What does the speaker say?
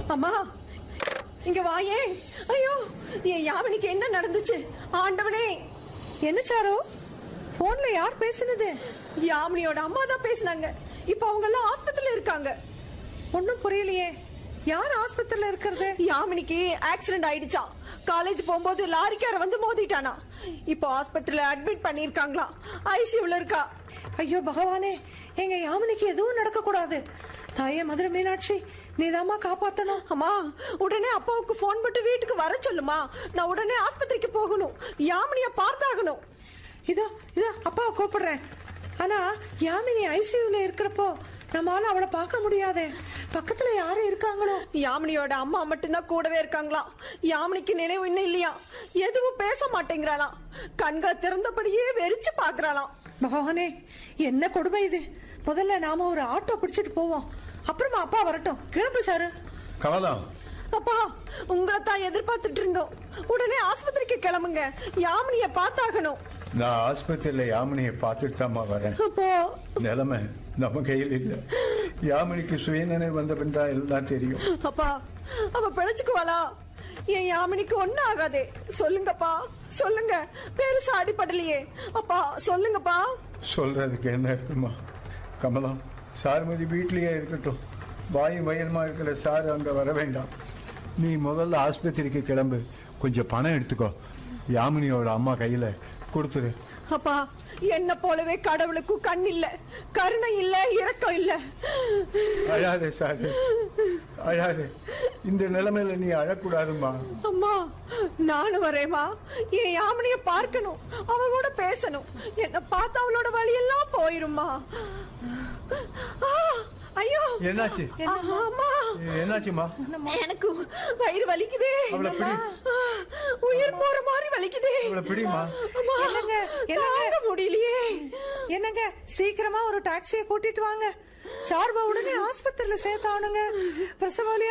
அம்மா இங்க வாயே ஐயோ என் யாமினிக்கு என்ன நடந்துச்சு ஆண்டவனே என்ன சாரு போன்ல யார் பேசினது யாமினியோட அம்மா தான் பேசினாங்க இப்ப அவங்க எல்லாம் ஆஸ்பத்திரியில இருக்காங்க ஒன்னும் புரியலையே யார் ஆஸ்பத்திரியில இருக்கிறது யாமினிக்கு ஆக்சிடென்ட் ஆயிடுச்சாம் காலேஜ் போகும்போது லாரிக்கார வந்து மோதிட்டானா இப்போ ஆஸ்பத்திரியில அட்மிட் பண்ணிருக்காங்களாம் ஐசியூல இருக்கா ஐயோ பகவானே எங்க யாமினிக்கு எதுவும் நடக்க கூடாது தாயே மதுரை மீனாட்சி நீதாம்மா காப்பாத்தணும் அம்மா உடனே அப்பாவுக்கு ஃபோன் போட்டு வீட்டுக்கு வர சொல்லுமா நான் உடனே ஆஸ்பத்திரிக்கு போகணும் யாமினிய பார்த்தாகணும் இதோ இதோ அப்பாவை கூப்பிடுறேன் ஆனா யாமினி ஐசியூல இருக்கிறப்போ நம்மால அவளை பார்க்க முடியாதே பக்கத்துல யாரு இருக்காங்களோ யாமினியோட அம்மா மட்டும்தான் கூடவே இருக்காங்களாம் யாமினிக்கு நினைவு இன்னும் இல்லையா எதுவும் பேச மாட்டேங்கிறாளாம் கண்களை திறந்தபடியே வெறிச்சு பாக்குறாளாம் பகவானே என்ன கொடுமை இது முதல்ல நாம ஒரு ஆட்டோ பிடிச்சிட்டு போவோம் அப்புறமா அப்பா வரட்டும் கிளம்பு சாரு கமலா அப்பா உங்களை தான் எதிர்பார்த்துட்டு இருந்தோம் உடனே ஆஸ்பத்திரிக்கு கிளம்புங்க யாமினிய பார்த்தாகணும் நான் ஆஸ்பத்திரியில யாமினியை பார்த்துட்டு தாம்மா வரேன் அப்போ நிலைமை நம்ம கையில் இல்லை யாமினிக்கு சுயநினை வந்த பின் தான் எல்லாம் தெரியும் அப்பா அவ பிழைச்சுக்குவாளா என் யாமினிக்கு ஒண்ணும் ஆகாதே சொல்லுங்கப்பா சொல்லுங்க பெருசா அடிபடலையே அப்பா சொல்லுங்கப்பா சொல்றதுக்கு என்ன இருக்குமா கமலா சாருமதி வீட்லயே இருக்கட்டும் வாயு மயமா இருக்கிற சார் அங்க வர வேண்டாம் நீ முதல்ல ஆஸ்பத்திரிக்கு கிளம்பு கொஞ்சம் பணம் எடுத்துக்கோ யாமினியோட அம்மா கையில கொடுத்துரு அப்பா என்ன போலவே கடவுளுக்கும் கண் இல்ல கருணை இல்ல இரக்கம் இல்ல அழாதே சாரு அழாதே இந்த நிலைமையில நீ அழக்கூடாதும்மா அம்மா நானும் வரேம்மா என் யாமினிய பார்க்கணும் அவ கூட பேசணும் என்ன பார்த்து அவளோட வழியெல்லாம் போயிரும்மா ஆ, ஐயோ என்னாச்சு அம்மா என்னாச்சுமா எனக்கு வயிறு வலிக்குதே அவளை பிடி. ஆ, உயிர் போற மாதிரி வலிக்குதே அவளை பிடிமா அம்மா, என்னங்க? என்னங்க? தாங்க முடியலையே என்னங்க சீக்கிரமா ஒரு டாக்ஸியை கூட்டிட்டு வாங்க சார்பா உடனே ஆஸ்பத்திரியில சேர்த்தானுங்க பிரசவ வலி